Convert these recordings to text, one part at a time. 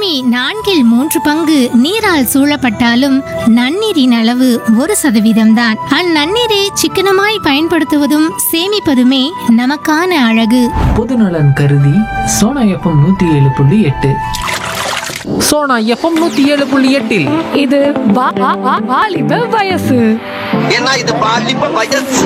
பூமி நான்கில் மூன்று பங்கு நீரால் சூழப்பட்டாலும் நன்னீரின் அளவு ஒரு சதவீதம்தான் அந்நன்னீரை சிக்கனமாய் பயன்படுத்துவதும் சேமிப்பதுமே நமக்கான அழகு பொதுநலன் கருதி சோனா எஃப்எம் நூத்தி ஏழு புள்ளி எட்டு சோனா எஃப்எம் நூத்தி ஏழு புள்ளி எட்டில் இது வா- வா- வா- வாலிப வயசு ஏன்னா இது பாலிப்ப வயசு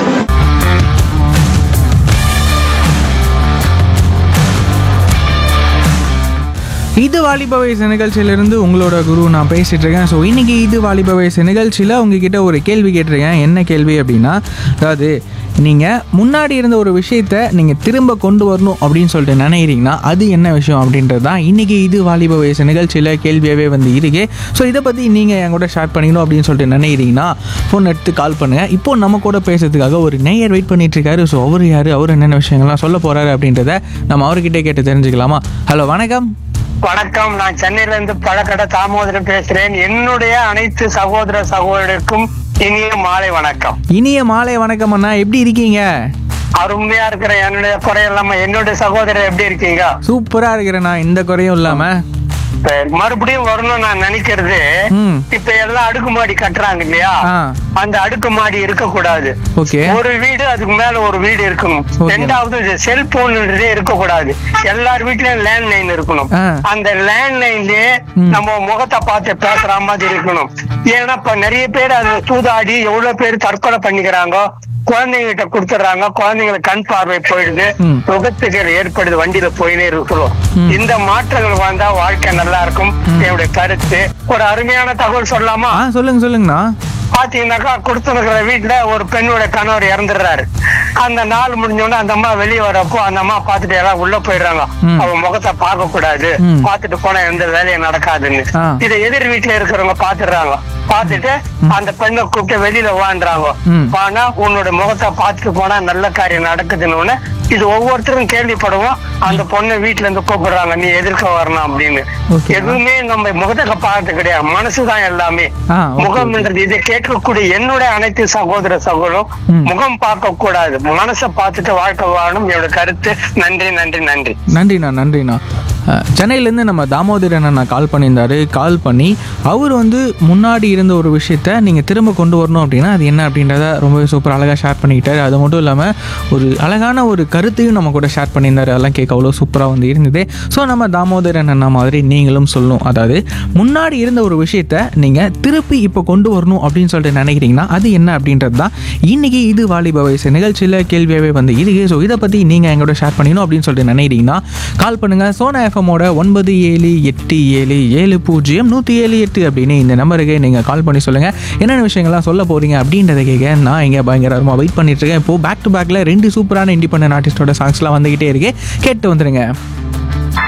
இது வாலிப வயசு நிகழ்ச்சியிலிருந்து உங்களோட குரு நான் பேசிட்டு இருக்கேன் ஸோ இன்னைக்கு இது வாலிப வயசு நிகழ்ச்சியில் உங்ககிட்ட ஒரு கேள்வி கேட்டிருக்கேன் என்ன கேள்வி அப்படின்னா அதாவது நீங்கள் முன்னாடி இருந்த ஒரு விஷயத்த நீங்கள் திரும்ப கொண்டு வரணும் அப்படின்னு சொல்லிட்டு நினைக்கிறீங்கன்னா அது என்ன விஷயம் அப்படின்றது தான் இன்னைக்கு இது வாலிப வயசு நிகழ்ச்சியில் கேள்வியாகவே வந்து இருக்கு ஸோ இதை பற்றி நீங்கள் என் கூட ஷேர் பண்ணிக்கணும் அப்படின்னு சொல்லிட்டு நினைக்கிறீங்கன்னா ஃபோன் எடுத்து கால் பண்ணுங்கள் இப்போ நம்ம கூட பேசுறதுக்காக ஒரு நேயர் வெயிட் பண்ணிட்டு இருக்காரு ஸோ அவர் யார் அவர் என்னென்ன விஷயங்கள்லாம் சொல்ல போகிறாரு அப்படின்றத நம்ம அவர்கிட்ட கேட்டு தெரிஞ்சுக்கலாமா ஹலோ வணக்கம் வணக்கம் நான் சென்னையில இருந்து பழக்கடை தாமோதரன் பேசுறேன் என்னுடைய அனைத்து சகோதர சகோதரருக்கும் இனிய மாலை வணக்கம் இனிய மாலை வணக்கம் அண்ணா எப்படி இருக்கீங்க அருமையா இருக்கிற என்னுடைய குறையெல்லாம் என்னுடைய சகோதரர் எப்படி இருக்கீங்க சூப்பரா இருக்கிறேண்ணா எந்த குறையும் இல்லாம இப்ப மறுபடியும் வரணும்னு நான் நினைக்கிறது ம் இப்ப எல்லாம் அடுக்குமாடி கட்டுறாங்க இல்லையா ஆ அந்த அடுக்குமாடி இருக்க கூடாது ஓகே ஒரு வீடு அதுக்கு மேல ஒரு வீடு இருக்கணும் Okay. ரெண்டாவது செல்போன்ன்றதே இருக்கக்கூடாது எல்லார் வீட்லயும் லேண்ட் லைன் இருக்கணும் ஆ. அந்த லேண்ட் லைன்லயே ம். நம்ம முகத்தை பார்த்து பேசுற மாதிரி இருக்கணும் ஏன்னா இப்ப நிறைய பேர் அது சூதாடி எவ்வளவு பேர் தற்கொலை பண்ணிக்கிறாங்க குழந்தைங்க கிட்ட கொடுத்துறாங்க குழந்தைங்களுக்கு கண் பார்வை போயிடுது ம். விபத்துகள் ஏற்படுது வண்டியில போயினே இருக்கிறோம் ம். இந்த மாற்றங்கள் வந்தா வாழ்க்கை நல்லா இருக்கும் என்னுடைய கருத்து ஒரு அருமையான தகவல் சொல்லலாமா ஆ சொல்லுங்க சொல்லுங்கண்ணா பாத்தீங்கன்னாக்கா கொடுத்துருக்கிற வீட்டுல ஒரு பெண்ணோட கணவர் இறந்துடுறாரு அந்த நாள் முடிஞ்சோடனே அந்த அம்மா வெளியே வரப்போ அந்த அம்மா பாத்துட்டு எல்லாம் உள்ள போயிடுறாங்க ம். அவ முகத்தை பார்க்க கூடாது ம். பாத்துட்டு போனா எந்த வேலையும் நடக்காதுன்னு ஆ. இதை எதிர் வீட்டுல இருக்கிறவங்க பாத்துடுறாங்க பாத்துட்டு அந்த பெண்ணை கூப்பிட்டு வெளியில வாண்டுறாங்க ம். வானா உன்னோட முகத்தை பார்த்துட்டு போனா நல்ல காரியம் நடக்குதுன்னு உடனே இது ஒவ்வொருத்தரும் கேள்விப்படுவோம் அந்த பொண்ணை வீட்டுல இருந்து கூப்பிடுறாங்க நீ எதிர்க்க வரணும் அப்படின்னு Okay. எதுவுமே நம்ம முகத்தை பார்த்து கிடையாது மனசுதான் எல்லாமே ஆ, okay, முகம்ன்றது இதை கேட்கக்கூடிய என்னுடைய அனைத்து சகோதர சகோதரம் ம். முகம் பார்க்க கூடாது மனசை பார்த்துட்டு வாழ்க்கை வாழணும் என்னோட கருத்து நன்றி நன்றி நன்றி நன்றிண்ணா நன்றிண்ணா அஹ், சென்னையிலேருந்து நம்ம தாமோதரன் அண்ணா கால் பண்ணியிருந்தாரு கால் பண்ணி அவர் வந்து முன்னாடி இருந்த ஒரு விஷயத்த நீங்கள் திரும்ப கொண்டு வரணும் அப்படின்னா அது என்ன அப்படின்றத ரொம்பவே சூப்பர் அழகாக ஷேர் பண்ணிக்கிட்டாரு அது மட்டும் இல்லாமல் ஒரு அழகான ஒரு கருத்தையும் நம்ம கூட ஷேர் பண்ணியிருந்தாரு அதெல்லாம் கேட்க அவ்வளோ சூப்பராக வந்து இருந்தது ஸோ நம்ம தாமோதரன் அண்ணா மாதிரி நீங்களும் சொல்லணும் அதாவது முன்னாடி இருந்த ஒரு விஷயத்த நீங்கள் திருப்பி இப்போ கொண்டு வரணும் அப்படின்னு சொல்லிட்டு நினைக்கிறீங்கன்னா அது என்ன அப்படின்றது தான் இன்னைக்கு இது வாலிப வயசு நிகழ்ச்சியில் கேள்வியாகவே வந்து இருக்கு ஸோ இதை பற்றி நீங்கள் எங்களோட ஷேர் பண்ணிக்கணும் அப்படின்னு சொல்லிட்டு நினைக்கிறீங்கன்னா கால் பண்ணுங்கள் சோனா எஃப்எம்மோட ஒன்பது ஏழு எட்டு ஏழு ஏழு பூஜ்ஜியம் நூற்றி ஏழு எட்டு அப்படின்னு இந்த நம்பருக்கு நீங்கள் கால் பண்ணி சொல்லுங்கள் என்னென்ன விஷயங்கள்லாம் சொல்ல போகிறீங்க அப்படின்றத கேட்க நான் இங்கே பயங்கரமாக வெயிட் பண்ணிட்டு இருக்கேன் இப்போ பேக் டு பேக்கில் ரெண்டு சூப்பரான இண்டிபெண்டன்ட் ஆர்டிஸ்டோட சாங்ஸ்லாம் வந்துக்கிட்டே இருக்கு கேட்டு வந்துடுங்க